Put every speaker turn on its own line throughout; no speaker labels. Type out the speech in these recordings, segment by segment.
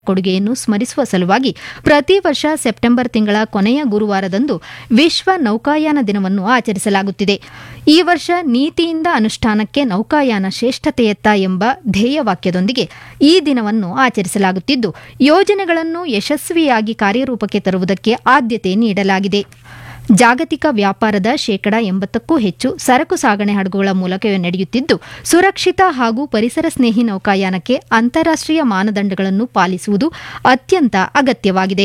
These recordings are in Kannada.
ಕೊಡುಗೆಯನ್ನು ಸ್ಮರಿಸುವ ಸಲುವಾಗಿ ಪ್ರತಿ ವರ್ಷ ಸೆಪ್ಟೆಂಬರ್ ತಿಂಗಳ ಕೊನೆಯ ಗುರುವಾರದಂದು ವಿಶ್ವ ನೌಕಾಯಾನ ದಿನವನ್ನು ಆಚರಿಸಲಾಗುತ್ತಿದೆ ಈ ವರ್ಷ ನೀತಿಯಿಂದ ಅನುಷ್ಠಾನಕ್ಕೆ ನೌಕಾಯಾನ ಶ್ರೇಷ್ಠತೆಯತ್ತ ಎಂಬ ಧ್ಯೇಯವಾಕ್ಯದೊಂದಿಗೆ ಈ ದಿನವನ್ನು ಆಚರಿಸಲಾಗುತ್ತಿದ್ದು ಯೋಜನೆಗಳನ್ನು ಯಶಸ್ವಿಯಾಗಿ ಕಾರ್ಯರೂಪಕ್ಕೆ ತರುವುದಕ್ಕೆ ಆದ್ಯತೆ ನೀಡಲಾಗಿದೆ ಜಾಗತಿಕ ವ್ಯಾಪಾರದ ಶೇಕಡ ಎಂಬತ್ತಕ್ಕೂ ಹೆಚ್ಚು ಸರಕು ಸಾಗಣೆ ಹಡಗುಗಳ ಮೂಲಕವೇ ನಡೆಯುತ್ತಿದ್ದು ಸುರಕ್ಷಿತ ಹಾಗೂ ಪರಿಸರ ಸ್ನೇಹಿ ನೌಕಾಯಾನಕ್ಕೆ ಅಂತಾರಾಷ್ಟೀಯ ಮಾನದಂಡಗಳನ್ನು ಪಾಲಿಸುವುದು ಅತ್ಯಂತ ಅಗತ್ಯವಾಗಿದೆ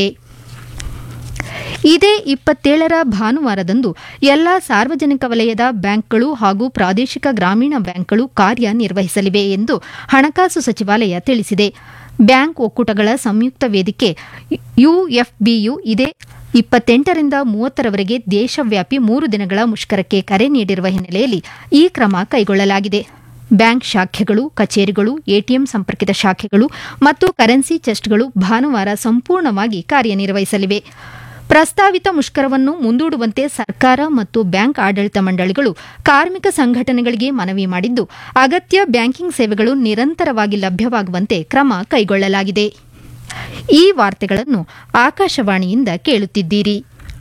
ಇದೇ ಇಪ್ಪತ್ತೇಳರ ಭಾನುವಾರದಂದು ಎಲ್ಲ ಸಾರ್ವಜನಿಕ ವಲಯದ ಬ್ಯಾಂಕ್ಗಳು ಹಾಗೂ ಪ್ರಾದೇಶಿಕ ಗ್ರಾಮೀಣ ಬ್ಯಾಂಕ್ಗಳು ಕಾರ್ಯನಿರ್ವಹಿಸಲಿವೆ ಎಂದು ಹಣಕಾಸು ಸಚಿವಾಲಯ ತಿಳಿಸಿದೆ ಬ್ಯಾಂಕ್ ಒಕ್ಕೂಟಗಳ ಸಂಯುಕ್ತ ವೇದಿಕೆ ಯುಎಫ್ಬಿಯು ಇದೇ ಇಪ್ಪತ್ತೆಂಟರಿಂದ ಮೂವತ್ತರವರೆಗೆ ದೇಶವ್ಯಾಪಿ ಮೂರು ದಿನಗಳ ಮುಷ್ಕರಕ್ಕೆ ಕರೆ ನೀಡಿರುವ ಹಿನ್ನೆಲೆಯಲ್ಲಿ ಈ ಕ್ರಮ ಕೈಗೊಳ್ಳಲಾಗಿದೆ ಬ್ಯಾಂಕ್ ಶಾಖೆಗಳು ಕಚೇರಿಗಳು ಎಟಿಎಂ ಸಂಪರ್ಕಿತ ಶಾಖೆಗಳು ಮತ್ತು ಕರೆನ್ಸಿ ಚೆಸ್ಟ್ಗಳು ಭಾನುವಾರ ಸಂಪೂರ್ಣವಾಗಿ ಕಾರ್ಯನಿರ್ವಹಿಸಲಿವೆ ಪ್ರಸ್ತಾವಿತ ಮುಷ್ಕರವನ್ನು ಮುಂದೂಡುವಂತೆ ಸರ್ಕಾರ ಮತ್ತು ಬ್ಯಾಂಕ್ ಆಡಳಿತ ಮಂಡಳಿಗಳು ಕಾರ್ಮಿಕ ಸಂಘಟನೆಗಳಿಗೆ ಮನವಿ ಮಾಡಿದ್ದು ಅಗತ್ಯ ಬ್ಯಾಂಕಿಂಗ್ ಸೇವೆಗಳು ನಿರಂತರವಾಗಿ ಲಭ್ಯವಾಗುವಂತೆ ಕ್ರಮ ಕೈಗೊಳ್ಳಲಾಗಿದೆ ಈ ವಾರ್ತೆಗಳನ್ನು ಆಕಾಶವಾಣಿಯಿಂದ ಕೇಳುತ್ತಿದ್ದೀರಿ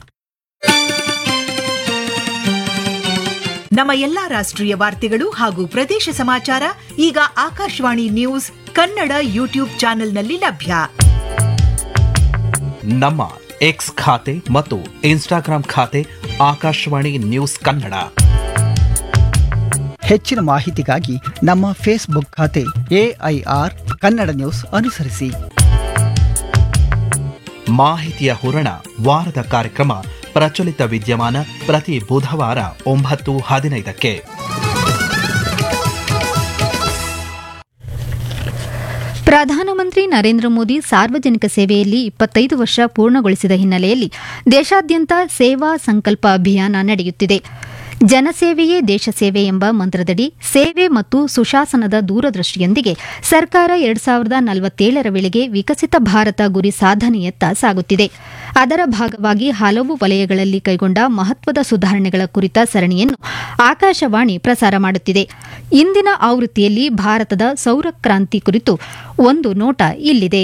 ನಮ್ಮ ಎಲ್ಲಾ ರಾಷ್ಟ್ರೀಯ ವಾರ್ತೆಗಳು ಹಾಗೂ ಪ್ರದೇಶ ಸಮಾಚಾರ ಈಗ ಆಕಾಶವಾಣಿ ನ್ಯೂಸ್ ಕನ್ನಡ ಯೂಟ್ಯೂಬ್ ಚಾನೆಲ್ನಲ್ಲಿ ಲಭ್ಯ
ನಮ್ಮ ಎಕ್ಸ್ ಖಾತೆ ಮತ್ತು ಇನ್ಸ್ಟಾಗ್ರಾಂ ಖಾತೆ ಆಕಾಶವಾಣಿ ನ್ಯೂಸ್ ಕನ್ನಡ
ಹೆಚ್ಚಿನ ಮಾಹಿತಿಗಾಗಿ ನಮ್ಮ ಫೇಸ್ಬುಕ್ ಖಾತೆ ಎಐಆರ್ ಕನ್ನಡ ನ್ಯೂಸ್ ಅನುಸರಿಸಿ
ಮಾಹಿತಿಯ ಹೂರಣ ವಾರದ ಕಾರ್ಯಕ್ರಮ ಪ್ರಚಲಿತ ವಿದ್ಯಮಾನ ಪ್ರತಿ ಬುಧವಾರ ಒಂಬತ್ತು ಹದಿನೈದಕ್ಕೆ
ಪ್ರಧಾನಮಂತ್ರಿ ನರೇಂದ್ರ ಮೋದಿ ಸಾರ್ವಜನಿಕ ಸೇವೆಯಲ್ಲಿ ಇಪ್ಪತ್ತೈದು ವರ್ಷ ಪೂರ್ಣಗೊಳಿಸಿದ ಹಿನ್ನೆಲೆಯಲ್ಲಿ ದೇಶಾದ್ಯಂತ ಸೇವಾ ಸಂಕಲ್ಪ ಅಭಿಯಾನ ನಡೆಯುತ್ತಿದೆ ಜನಸೇವೆಯೇ ದೇಶ ಸೇವೆ ಎಂಬ ಮಂತ್ರದಡಿ ಸೇವೆ ಮತ್ತು ಸುಶಾಸನದ ದೂರದೃಷ್ಟಿಯೊಂದಿಗೆ ಸರ್ಕಾರ ಎರಡ್ ಸಾವಿರದ ನಲವತ್ತೇಳರ ವೇಳೆಗೆ ವಿಕಸಿತ ಭಾರತ ಗುರಿ ಸಾಧನೆಯತ್ತ ಸಾಗುತ್ತಿದೆ ಅದರ ಭಾಗವಾಗಿ ಹಲವು ವಲಯಗಳಲ್ಲಿ ಕೈಗೊಂಡ ಮಹತ್ವದ ಸುಧಾರಣೆಗಳ ಕುರಿತ ಸರಣಿಯನ್ನು ಆಕಾಶವಾಣಿ ಪ್ರಸಾರ ಮಾಡುತ್ತಿದೆ ಇಂದಿನ ಆವೃತ್ತಿಯಲ್ಲಿ ಭಾರತದ ಸೌರ ಕ್ರಾಂತಿ ಕುರಿತು ಒಂದು ನೋಟ ಇಲ್ಲಿದೆ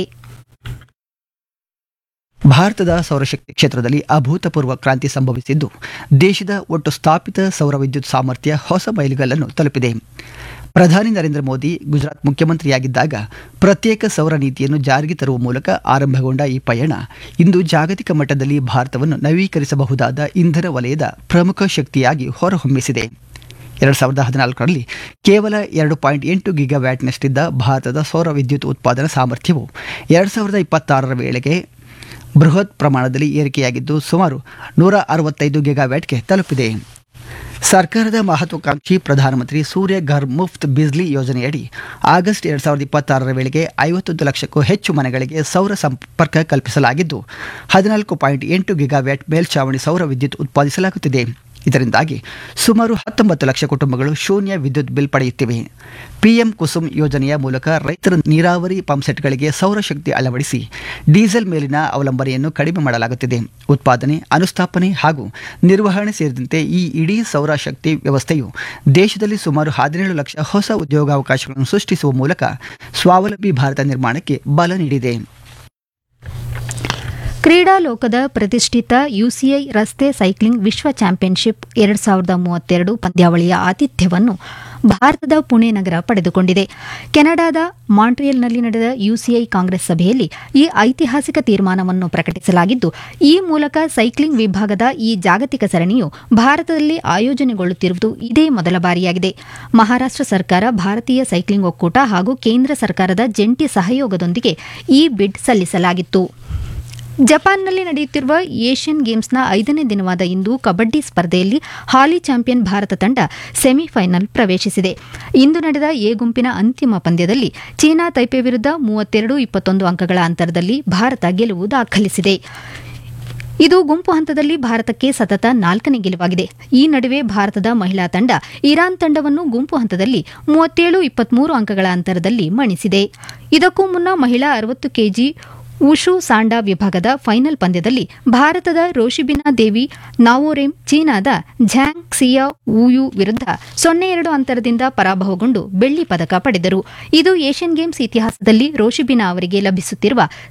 ಭಾರತದ ಸೌರಶಕ್ತಿ ಕ್ಷೇತ್ರದಲ್ಲಿ ಅಭೂತಪೂರ್ವ ಕ್ರಾಂತಿ ಸಂಭವಿಸಿದ್ದು ದೇಶದ ಒಟ್ಟು ಸ್ಥಾಪಿತ ಸೌರ ವಿದ್ಯುತ್ ಸಾಮರ್ಥ್ಯ ಹೊಸ ಮೈಲಿಗಲ್ಲನ್ನು ತಲುಪಿದೆ ಪ್ರಧಾನಿ ನರೇಂದ್ರ ಮೋದಿ ಗುಜರಾತ್ ಮುಖ್ಯಮಂತ್ರಿಯಾಗಿದ್ದಾಗ ಪ್ರತ್ಯೇಕ ಸೌರ ನೀತಿಯನ್ನು ಜಾರಿಗೆ ತರುವ ಮೂಲಕ ಆರಂಭಗೊಂಡ ಈ ಪಯಣ ಇಂದು ಜಾಗತಿಕ ಮಟ್ಟದಲ್ಲಿ ಭಾರತವನ್ನು ನವೀಕರಿಸಬಹುದಾದ ಇಂಧನ ವಲಯದ ಪ್ರಮುಖ ಶಕ್ತಿಯಾಗಿ ಹೊರಹೊಮ್ಮಿಸಿದೆ ಎರಡು ಸಾವಿರದ ಹದಿನಾಲ್ಕರಲ್ಲಿ ಕೇವಲ ಎರಡು ಪಾಯಿಂಟ್ ಎಂಟು ಗಿಗಾವ್ಯಾಟ್ನಷ್ಟಿದ್ದ ಭಾರತದ ಸೌರ ವಿದ್ಯುತ್ ಉತ್ಪಾದನಾ ಸಾಮರ್ಥ್ಯವು ಎರಡು ಸಾವಿರದ ಇಪ್ಪತ್ತಾರರ ವೇಳೆಗೆ ಬೃಹತ್ ಪ್ರಮಾಣದಲ್ಲಿ ಏರಿಕೆಯಾಗಿದ್ದು ಸುಮಾರು ನೂರ ಅರವತ್ತೈದು ಗಿಗಾವ್ಯಾಟ್ಗೆ ತಲುಪಿದೆ ಸರ್ಕಾರದ ಮಹತ್ವಾಕಾಂಕ್ಷಿ ಪ್ರಧಾನಮಂತ್ರಿ ಸೂರ್ಯ ಘರ್ ಮುಫ್ತ್ ಬಿಜ್ಲಿ ಯೋಜನೆಯಡಿ ಆಗಸ್ಟ್ ಎರಡು ಸಾವಿರದ ಇಪ್ಪತ್ತಾರರ ವೇಳೆಗೆ ಐವತ್ತೊಂದು ಲಕ್ಷಕ್ಕೂ ಹೆಚ್ಚು ಮನೆಗಳಿಗೆ ಸೌರ ಸಂಪರ್ಕ ಕಲ್ಪಿಸಲಾಗಿದ್ದು ಹದಿನಾಲ್ಕು ಪಾಯಿಂಟ್ ಎಂಟು ಗಿಗಾವ್ಯಾಟ್ ಮೇಲ್ಛಾವಣಿ ಸೌರ ವಿದ್ಯುತ್ ಉತ್ಪಾದಿಸಲಾಗುತ್ತಿದೆ ಇದರಿಂದಾಗಿ ಸುಮಾರು ಹತ್ತೊಂಬತ್ತು ಲಕ್ಷ ಕುಟುಂಬಗಳು ಶೂನ್ಯ ವಿದ್ಯುತ್ ಬಿಲ್ ಪಡೆಯುತ್ತಿವೆ ಪಿಎಂ ಕುಸುಮ್ ಯೋಜನೆಯ ಮೂಲಕ ರೈತರ ನೀರಾವರಿ ಪಂಪ್ಸೆಟ್ಗಳಿಗೆ ಸೌರಶಕ್ತಿ ಅಳವಡಿಸಿ ಡೀಸೆಲ್ ಮೇಲಿನ ಅವಲಂಬನೆಯನ್ನು ಕಡಿಮೆ ಮಾಡಲಾಗುತ್ತಿದೆ ಉತ್ಪಾದನೆ ಅನುಸ್ಥಾಪನೆ ಹಾಗೂ ನಿರ್ವಹಣೆ ಸೇರಿದಂತೆ ಈ ಇಡೀ ಸೌರಶಕ್ತಿ ವ್ಯವಸ್ಥೆಯು ದೇಶದಲ್ಲಿ ಸುಮಾರು ಹದಿನೇಳು ಲಕ್ಷ ಹೊಸ ಉದ್ಯೋಗಾವಕಾಶಗಳನ್ನು ಸೃಷ್ಟಿಸುವ ಮೂಲಕ ಸ್ವಾವಲಂಬಿ ಭಾರತ ನಿರ್ಮಾಣಕ್ಕೆ ಬಲ ನೀಡಿದೆ
ಕ್ರೀಡಾ ಲೋಕದ ಪ್ರತಿಷ್ಠಿತ ಯುಸಿಐ ರಸ್ತೆ ಸೈಕ್ಲಿಂಗ್ ವಿಶ್ವ ಚಾಂಪಿಯನ್ಶಿಪ್ ಎರಡ್ ಸಾವಿರದ ಮೂವತ್ತೆರಡು ಪಂದ್ಯಾವಳಿಯ ಆತಿಥ್ಯವನ್ನು ಭಾರತದ ಪುಣೆ ನಗರ ಪಡೆದುಕೊಂಡಿದೆ ಕೆನಡಾದ ಮಾಂಟ್ರಿಯಲ್ನಲ್ಲಿ ನಡೆದ ಯುಸಿಐ ಕಾಂಗ್ರೆಸ್ ಸಭೆಯಲ್ಲಿ ಈ ಐತಿಹಾಸಿಕ ತೀರ್ಮಾನವನ್ನು ಪ್ರಕಟಿಸಲಾಗಿದ್ದು ಈ ಮೂಲಕ ಸೈಕ್ಲಿಂಗ್ ವಿಭಾಗದ ಈ ಜಾಗತಿಕ ಸರಣಿಯು ಭಾರತದಲ್ಲಿ ಆಯೋಜನೆಗೊಳ್ಳುತ್ತಿರುವುದು ಇದೇ ಮೊದಲ ಬಾರಿಯಾಗಿದೆ ಮಹಾರಾಷ್ಟ್ರ ಸರ್ಕಾರ ಭಾರತೀಯ ಸೈಕ್ಲಿಂಗ್ ಒಕ್ಕೂಟ ಹಾಗೂ ಕೇಂದ್ರ ಸರ್ಕಾರದ ಜಂಟಿ ಸಹಯೋಗದೊಂದಿಗೆ ಈ ಬಿಡ್ ಸಲ್ಲಿಸಲಾಗಿತ್ತು ಜಪಾನ್ನಲ್ಲಿ ನಡೆಯುತ್ತಿರುವ ಏಷ್ಯನ್ ಗೇಮ್ಸ್ನ ಐದನೇ ದಿನವಾದ ಇಂದು ಕಬಡ್ಡಿ ಸ್ಪರ್ಧೆಯಲ್ಲಿ ಹಾಲಿ ಚಾಂಪಿಯನ್ ಭಾರತ ತಂಡ ಸೆಮಿಫೈನಲ್ ಪ್ರವೇಶಿಸಿದೆ ಇಂದು ನಡೆದ ಎ ಗುಂಪಿನ ಅಂತಿಮ ಪಂದ್ಯದಲ್ಲಿ ಚೀನಾ ತೈಪೆ ವಿರುದ್ಧ ಮೂವತ್ತೆರಡು ಇಪ್ಪತ್ತೊಂದು ಅಂಕಗಳ ಅಂತರದಲ್ಲಿ ಭಾರತ ಗೆಲುವು ದಾಖಲಿಸಿದೆ ಇದು ಗುಂಪು ಹಂತದಲ್ಲಿ ಭಾರತಕ್ಕೆ ಸತತ ನಾಲ್ಕನೇ ಗೆಲುವಾಗಿದೆ ಈ ನಡುವೆ ಭಾರತದ ಮಹಿಳಾ ತಂಡ ಇರಾನ್ ತಂಡವನ್ನು ಗುಂಪು ಹಂತದಲ್ಲಿ ಮೂವತ್ತೇಳು ಇಪ್ಪತ್ಮೂರು ಅಂಕಗಳ ಅಂತರದಲ್ಲಿ ಮಣಿಸಿದೆ ಇದಕ್ಕೂ ಮುನ್ನ ಮಹಿಳಾ ಅರವತ್ತು ಕೆಜಿ ಉಷು ಸಾಂಡಾ ವಿಭಾಗದ ಫೈನಲ್ ಪಂದ್ಯದಲ್ಲಿ ಭಾರತದ ರೋಶಿಬಿನಾ ದೇವಿ ನಾವೋರೆಮ್ ಚೀನಾದ ಝ್ಯಾಂಗ್ ಕ್ಸಿಯಾ ವುಯು ವಿರುದ್ಧ ಸೊನ್ನೆ ಎರಡು ಅಂತರದಿಂದ ಪರಾಭವಗೊಂಡು ಬೆಳ್ಳಿ ಪದಕ ಪಡೆದರು ಇದು ಏಷ್ಯನ್ ಗೇಮ್ಸ್ ಇತಿಹಾಸದಲ್ಲಿ ರೋಶಿಬಿನಾ ಅವರಿಗೆ ಲಭಿಸುತ್ತಿರುವ